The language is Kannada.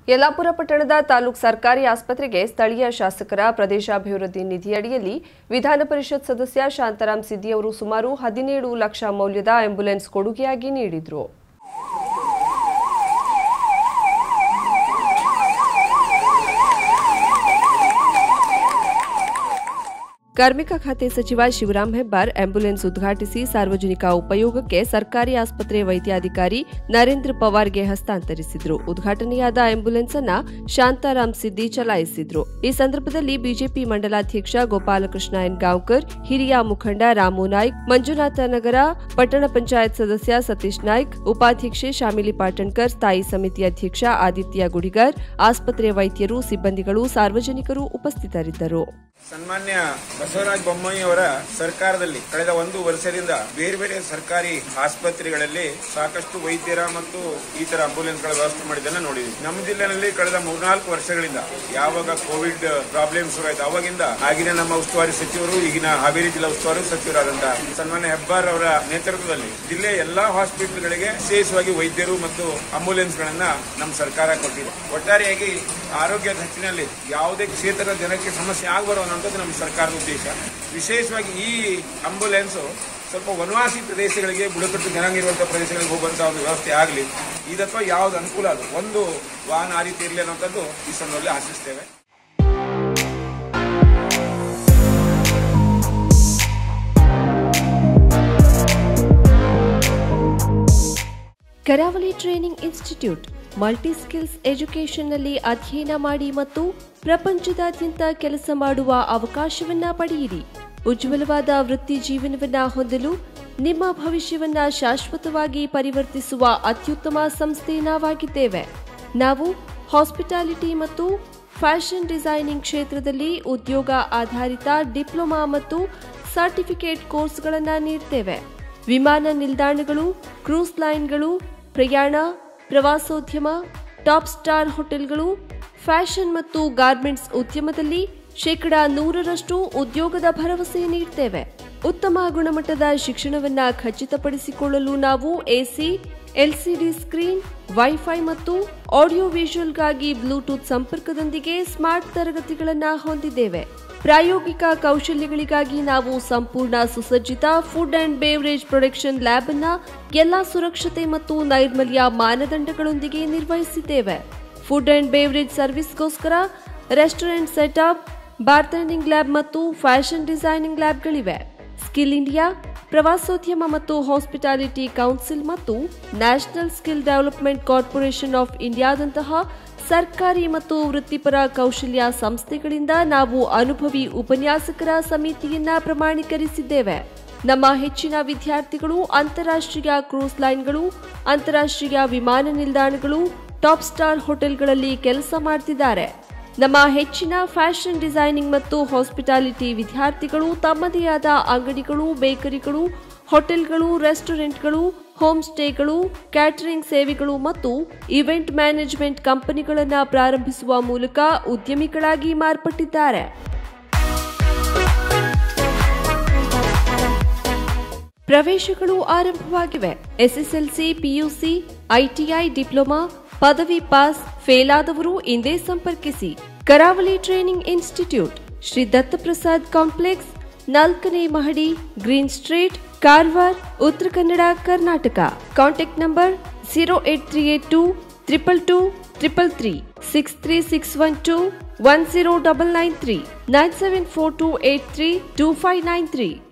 ಯಲ್ಲಾಪುರ ಪಟ್ಟಣದ ತಾಲೂಕು ಸರ್ಕಾರಿ ಆಸ್ಪತ್ರೆಗೆ ಸ್ಥಳೀಯ ಶಾಸಕರ ಪ್ರದೇಶಾಭಿವೃದ್ಧಿ ನಿಧಿಯಡಿಯಲ್ಲಿ ವಿಧಾನ ಪರಿಷತ್ ಸದಸ್ಯ ಶಾಂತಾರಾಮ್ ಸಿದ್ದಿಯವರು ಸುಮಾರು ಹದಿನೇಳು ಲಕ್ಷ ಮೌಲ್ಯದ ಆಂಬ್ಯುಲೆನ್ಸ್ ಕೊಡುಗೆಯಾಗಿ ನೀಡಿದರು ಕಾರ್ಮಿಕ ಖಾತೆ ಸಚಿವ ಶಿವರಾಂ ಹೆಬ್ಬಾರ್ ಆಂಬ್ಯುಲೆನ್ಸ್ ಉದ್ಘಾಟಿಸಿ ಸಾರ್ವಜನಿಕ ಉಪಯೋಗಕ್ಕೆ ಸರ್ಕಾರಿ ಆಸ್ಪತ್ರೆ ವೈದ್ಯಾಧಿಕಾರಿ ನರೇಂದ್ರ ಪವಾರ್ಗೆ ಹಸ್ತಾಂತರಿಸಿದ್ರು ಉದ್ಘಾಟನೆಯಾದ ಆಂಬ್ಯುಲೆನ್ಸ್ ಅನ್ನ ಶಾಂತಾರಾಮ್ ಸಿದ್ದಿ ಚಲಾಯಿಸಿದ್ರು ಈ ಸಂದರ್ಭದಲ್ಲಿ ಬಿಜೆಪಿ ಮಂಡಲಾಧ್ಯಕ್ಷ ಗೋಪಾಲಕೃಷ್ಣ ಎನ್ ಗಾಂವ್ಕರ್ ಹಿರಿಯ ಮುಖಂಡ ರಾಮು ನಾಯ್ಕ್ ಮಂಜುನಾಥ ನಗರ ಪಟ್ಟಣ ಪಂಚಾಯತ್ ಸದಸ್ಯ ಸತೀಶ್ ನಾಯ್ಕ್ ಉಪಾಧ್ಯಕ್ಷೆ ಶಾಮಿಲಿ ಪಾಟಣ್ಕರ್ ಸ್ಥಾಯಿ ಸಮಿತಿ ಅಧ್ಯಕ್ಷ ಆದಿತ್ಯ ಗುಡಿಗಾರ್ ಆಸ್ಪತ್ರೆ ವೈದ್ಯರು ಸಿಬ್ಬಂದಿಗಳು ಸಾರ್ವಜನಿಕರು ಉಪಸ್ಥಿತರಿದ್ದರು ಸನ್ಮಾನ್ಯ ಬಸವರಾಜ ಬೊಮ್ಮಾಯಿ ಅವರ ಸರ್ಕಾರದಲ್ಲಿ ಕಳೆದ ಒಂದು ವರ್ಷದಿಂದ ಬೇರೆ ಬೇರೆ ಸರ್ಕಾರಿ ಆಸ್ಪತ್ರೆಗಳಲ್ಲಿ ಸಾಕಷ್ಟು ವೈದ್ಯರ ಮತ್ತು ಈ ತರ ಆಂಬುಲೆನ್ಸ್ ಗಳ ವ್ಯವಸ್ಥೆ ಮಾಡಿದ್ದನ್ನ ನೋಡಿದ್ವಿ ನಮ್ಮ ಜಿಲ್ಲೆನಲ್ಲಿ ಕಳೆದ ಮೂರ್ನಾಲ್ಕು ವರ್ಷಗಳಿಂದ ಯಾವಾಗ ಕೋವಿಡ್ ಪ್ರಾಬ್ಲಮ್ ಶುರುವಾಯಿತು ಅವಾಗಿಂದ ಆಗಿನ ನಮ್ಮ ಉಸ್ತುವಾರಿ ಸಚಿವರು ಈಗಿನ ಹಾವೇರಿ ಜಿಲ್ಲಾ ಉಸ್ತುವಾರಿ ಸಚಿವರಾದಂತಹ ಸನ್ಮಾನ್ಯ ಹೆಬ್ಬಾರ್ ಅವರ ನೇತೃತ್ವದಲ್ಲಿ ಜಿಲ್ಲೆಯ ಎಲ್ಲಾ ಹಾಸ್ಪಿಟಲ್ಗಳಿಗೆ ವಿಶೇಷವಾಗಿ ವೈದ್ಯರು ಮತ್ತು ಆಂಬುಲೆನ್ಸ್ ಗಳನ್ನ ನಮ್ಮ ಸರ್ಕಾರ ಕೊಟ್ಟಿದೆ ಒಟ್ಟಾರೆಯಾಗಿ ಆರೋಗ್ಯದ ಹೆಚ್ಚಿನಲ್ಲಿ ಯಾವುದೇ ಕ್ಷೇತ್ರದ ಜನಕ್ಕೆ ಸಮಸ್ಯೆ ಆಗಬಾರದು ಅನ್ನೋಂಥದ್ದು ನಮ್ಮ ಸರ್ಕಾರದ ಉದ್ದೇಶ ವಿಶೇಷವಾಗಿ ಈ ಆಂಬುಲೆನ್ಸ್ ಸ್ವಲ್ಪ ವನವಾಸಿ ಪ್ರದೇಶಗಳಿಗೆ ಬುಡಕಟ್ಟು ಜನಾಂಗ ಇರುವಂತಹ ಪ್ರದೇಶಗಳಿಗೆ ಹೋಗುವಂತ ಒಂದು ವ್ಯವಸ್ಥೆ ಆಗಲಿ ಇದಅಥವಾ ಯಾವ್ದು ಅನುಕೂಲ ಅದು ಒಂದು ವಾಹನ ಆ ರೀತಿ ಇರಲಿ ಅನ್ನೋಂಥದ್ದು ಈ ಸಂದರ್ಭದಲ್ಲಿ ಆಶಿಸ್ತೇವೆ Karavali training institute multi skills ಎಜುಕೇಷನ್ನಲ್ಲಿ ಅಧ್ಯಯನ ಮಾಡಿ ಮತ್ತು ಪ್ರಪಂಚದಾದ್ಯಂತ ಕೆಲಸ ಮಾಡುವ ಅವಕಾಶವನ್ನ ಪಡೆಯಿರಿ ಉಜ್ವಲವಾದ ವೃತ್ತಿ ಜೀವನವನ್ನ ಹೊಂದಲು ನಿಮ್ಮ ಭವಿಷ್ಯವನ್ನ ಶಾಶ್ವತವಾಗಿ ಪರಿವರ್ತಿಸುವ ಅತ್ಯುತ್ತಮ ಸಂಸ್ಥೆ ನಾವಾಗಿದ್ದೇವೆ ನಾವು ಹಾಸ್ಪಿಟಾಲಿಟಿ ಮತ್ತು ಫ್ಯಾಷನ್ ಡಿಸೈನಿಂಗ್ ಕ್ಷೇತ್ರದಲ್ಲಿ ಉದ್ಯೋಗ ಆಧಾರಿತ ಡಿಪ್ಲೊಮಾ ಮತ್ತು ಸರ್ಟಿಫಿಕೇಟ್ ಕೋರ್ಸ್ಗಳನ್ನು ನೀಡ್ತೇವೆ ವಿಮಾನ ನಿಲ್ದಾಣಗಳು ಕ್ರೂಸ್ ಲೈನ್ಗಳು ಪ್ರಯಾಣ ಪ್ರವಾಸೋದ್ಯಮ ಟಾಪ್ ಸ್ಟಾರ್ ಹೋಟೆಲ್ಗಳು ಫ್ಯಾಷನ್ ಮತ್ತು ಗಾರ್ಮೆಂಟ್ಸ್ ಉದ್ಯಮದಲ್ಲಿ ಶೇಕಡಾ ನೂರರಷ್ಟು ಉದ್ಯೋಗದ ಭರವಸೆ ನೀಡ್ತೇವೆ ಉತ್ತಮ ಗುಣಮಟ್ಟದ ಶಿಕ್ಷಣವನ್ನ ಖಚಿತಪಡಿಸಿಕೊಳ್ಳಲು ನಾವು ಎಸಿ ಎಲ್ಸಿಡಿ ಸ್ಕ್ರೀನ್ ವೈಫೈ ಮತ್ತು ಆಡಿಯೋ ವಿಜುವಲ್ಗಾಗಿ ಬ್ಲೂಟೂತ್ ಸಂಪರ್ಕದೊಂದಿಗೆ ಸ್ಮಾರ್ಟ್ ತರಗತಿಗಳನ್ನು ಹೊಂದಿದ್ದೇವೆ ಪ್ರಾಯೋಗಿಕ ಕೌಶಲ್ಯಗಳಿಗಾಗಿ ನಾವು ಸಂಪೂರ್ಣ ಸುಸಜ್ಜಿತ food and beverage production lab ಅನ್ನ ಎಲ್ಲಾ ಸುರಕ್ಷತೆ ಮತ್ತು ನೈರ್ಮಲ್ಯ ಮಾನದಂಡಗಳೊಂದಿಗೆ ನಿರ್ವಹಿಸಿದ್ದೇವೆ ಫುಡ್ ಅಂಡ್ ಬೇವರೇಜ್ ಸರ್ವಿಸ್ಗೋಸ್ಕರ ರೆಸ್ಟೋರೆಂಟ್ ಸೆಟಪ್ ಬಾರ್ಟೆಂಡಿಂಗ್ ಲ್ಯಾಬ್ ಮತ್ತು ಫ್ಯಾಷನ್ ಡಿಸೈನಿಂಗ್ ಲ್ಯಾಬ್ಗಳಿವೆ ಸ್ಕಿಲ್ ಇಂಡಿಯಾ ಪ್ರವಾಸೋದ್ಯಮ ಮತ್ತು ಹಾಸ್ಪಿಟಾಲಿಟಿ ಕೌನ್ಸಿಲ್ ಮತ್ತು national skill development corporation of ಇಂಡಿಯಾದಂತಹ ಸರ್ಕಾರಿ ಮತ್ತು ವೃತ್ತಿಪರ ಕೌಶಲ್ಯ ಸಂಸ್ಥೆಗಳಿಂದ ನಾವು ಅನುಭವಿ ಉಪನ್ಯಾಸಕರ ಸಮಿತಿಯನ್ನ ಪ್ರಮಾಣೀಕರಿಸಿದ್ದೇವೆ ನಮ್ಮ ಹೆಚ್ಚಿನ ವಿದ್ಯಾರ್ಥಿಗಳು ಅಂತಾರಾಷ್ಟ್ರೀಯ ಕ್ರೂಸ್ ಲೈನ್ಗಳು ಅಂತಾರಾಷ್ಟ್ರೀಯ ವಿಮಾನ ನಿಲ್ದಾಣಗಳು ಟಾಪ್ ಸ್ಟಾರ್ ಹೋಟೆಲ್ಗಳಲ್ಲಿ ಕೆಲಸ ಮಾಡ್ತಿದ್ದಾರೆ ನಮ್ಮ ಹೆಚ್ಚಿನ ಫ್ಯಾಷನ್ ಡಿಸೈನಿಂಗ್ ಮತ್ತು ಹಾಸ್ಪಿಟಾಲಿಟಿ ವಿದ್ಯಾರ್ಥಿಗಳು ತಮ್ಮದೇ ಆದ ಅಂಗಡಿಗಳು ಬೇಕರಿಗಳು ಹೋಟೆಲ್ಗಳು ರೆಸ್ಟೋರೆಂಟ್ಗಳು ಹೋಮ್ ಸ್ಟೇಗಳು ಕ್ಯಾಟರಿಂಗ್ ಸೇವೆಗಳು ಮತ್ತು ಇವೆಂಟ್ ಮ್ಯಾನೇಜ್ಮೆಂಟ್ ಕಂಪನಿಗಳನ್ನು ಪ್ರಾರಂಭಿಸುವ ಮೂಲಕ ಉದ್ಯಮಿಗಳಾಗಿ ಮಾರ್ಪಟ್ಟಿದ್ದಾರೆ ಪ್ರವೇಶಗಳು ಆರಂಭವಾಗಿವೆ ಎಸ್ಎಸ್ಎಲ್ಸಿ ಪಿಯುಸಿ ಐಟಿಐ ಡಿಪ್ಲೊಮಾ ಪದವಿ ಪಾಸ್ ಫೇಲ್ ಆದವರು ಇಂದೇ ಸಂಪರ್ಕಿಸಿ Karavali training institute Shri Dattaprasad complex ನಾಲ್ಕನೇ ಮಹಡಿ green street Karwar Uttara Kannada Karnataka contact number zero eight three eight two triple two triple three six three six one two one zero double nine three nine seven four two eight three two five nine three